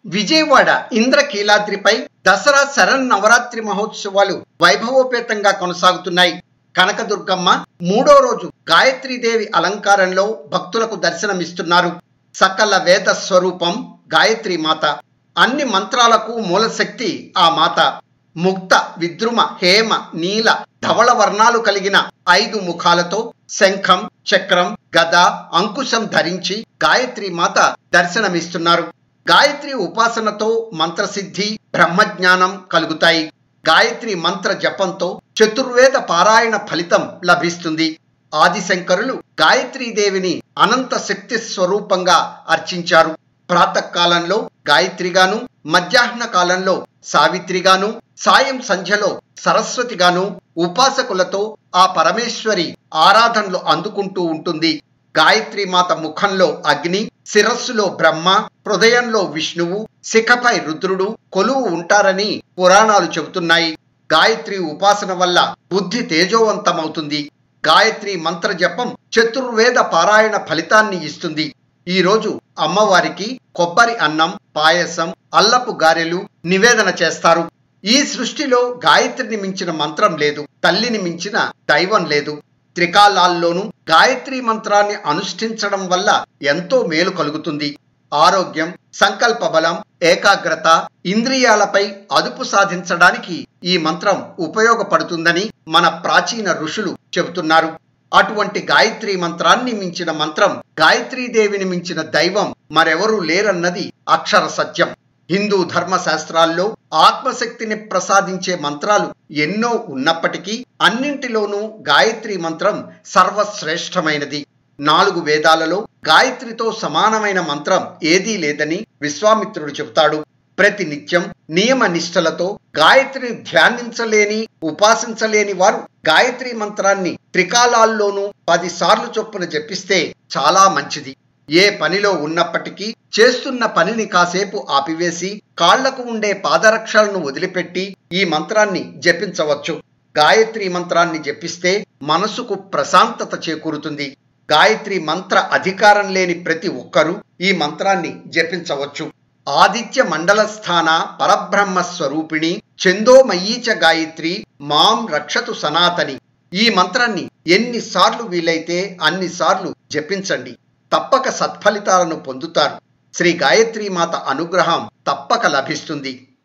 విజయవాడ ఇంద్రకీలాద్రిపై దసరా శరణ్ నవరాత్రి మహోత్సవాలు వైభవోపేతంగా కొనసాగుతున్నాయి కనకదుర్గమ్మ మూడో రోజు గాయత్రీదేవి అలంకారంలో భక్తులకు దర్శనమిస్తున్నారు సకల వేద స్వరూపం గాయత్రి మాత అన్ని మంత్రాలకు మూలశక్తి ఆ మాత ముక్త విద్రుమ హేమ నీల ధవళ వర్ణాలు కలిగిన ఐదు ముఖాలతో శంఖం చక్రం గద అంకుశం ధరించి గాయత్రి మాత దర్శనమిస్తున్నారు గాయత్రి ఉపాసనతో మంత్రసిద్ధి బ్రహ్మజ్ఞానం కలుగుతాయి గాయత్రి మంత్ర జపంతో చతుర్వేద పారాయణ ఫలితం లభిస్తుంది ఆదిశంకరులు గాయత్రీదేవిని అనంత శక్తి స్వరూపంగా అర్చించారు ప్రాతకాలంలో గాయత్రిగాను మధ్యాహ్న కాలంలో సావిత్రిగాను సాయం సంధ్యలో సరస్వతిగాను ఉపాసకులతో ఆ పరమేశ్వరి ఆరాధనలు అందుకుంటూ ఉంటుంది గాయత్రి మాత ముఖంలో అగ్ని శిరస్సులో బ్రహ్మ హృదయంలో విష్ణువు శిఖపై రుద్రుడు కొలువు ఉంటారని పురాణాలు చెబుతున్నాయి గాయత్రి ఉపాసన వల్ల బుద్ధి తేజోవంతమవుతుంది గాయత్రి మంత్ర జపం చతుర్వేద పారాయణ ఫలితాన్ని ఇస్తుంది ఈ రోజు అమ్మవారికి కొబ్బరి అన్నం పాయసం అల్లపు గారెలు నివేదన చేస్తారు ఈ సృష్టిలో గాయత్రిని మించిన మంత్రం లేదు తల్లిని మించిన దైవం లేదు త్రికాలాల్లోనూ గాయత్రి మంత్రాన్ని అనుష్ఠించడం వల్ల ఎంతో మేలు కలుగుతుంది ఆరోగ్యం సంకల్ప బలం ఏకాగ్రత ఇంద్రియాలపై అదుపు సాధించడానికి ఈ మంత్రం ఉపయోగపడుతుందని మన ప్రాచీన ఋషులు చెబుతున్నారు అటువంటి గాయత్రి మంత్రాన్ని మించిన మంత్రం గాయత్రీదేవిని మించిన దైవం మరెవరూ లేరన్నది అక్షర సత్యం హిందూ ధర్మ శాస్త్రాల్లో ఆత్మశక్తిని ప్రసాదించే మంత్రాలు ఎన్నో ఉన్నప్పటికీ అన్నింటిలోనూ గాయత్రి మంత్రం సర్వశ్రేష్టమైనది నాలుగు వేదాలలో గాయత్రితో సమానమైన మంత్రం ఏదీ లేదని విశ్వామిత్రుడు చెబుతాడు ప్రతి నిత్యం నియమ నిష్టలతో గాయత్రిని ధ్యానించలేని ఉపాసించలేని వారు గాయత్రి మంత్రాన్ని త్రికాలాల్లోనూ పది సార్లు చొప్పున జపిస్తే చాలా మంచిది ఏ పనిలో ఉన్నప్పటికీ చేస్తున్న పనిని కాసేపు ఆపివేసి కాళ్లకు ఉండే పాదరక్షలను వదిలిపెట్టి ఈ మంత్రాన్ని జపించవచ్చు గాయత్రి మంత్రాన్ని జపిస్తే మనసుకు ప్రశాంతత చేకూరుతుంది గాయత్రి మంత్ర అధికారం లేని ప్రతి ఒక్కరూ ఈ మంత్రాన్ని జపించవచ్చు ఆదిత్య మండల స్థాన పరబ్రహ్మ స్వరూపిణి చందోమయీచ గాయత్రి మాం రక్షతు సనాతని ఈ మంత్రాన్ని ఎన్నిసార్లు వీలైతే అన్నిసార్లు జపించండి తప్పక సత్ఫలితాలను పొందుతారు శ్రీ గాయత్రి మాత అనుగ్రహం తప్పక లభిస్తుంది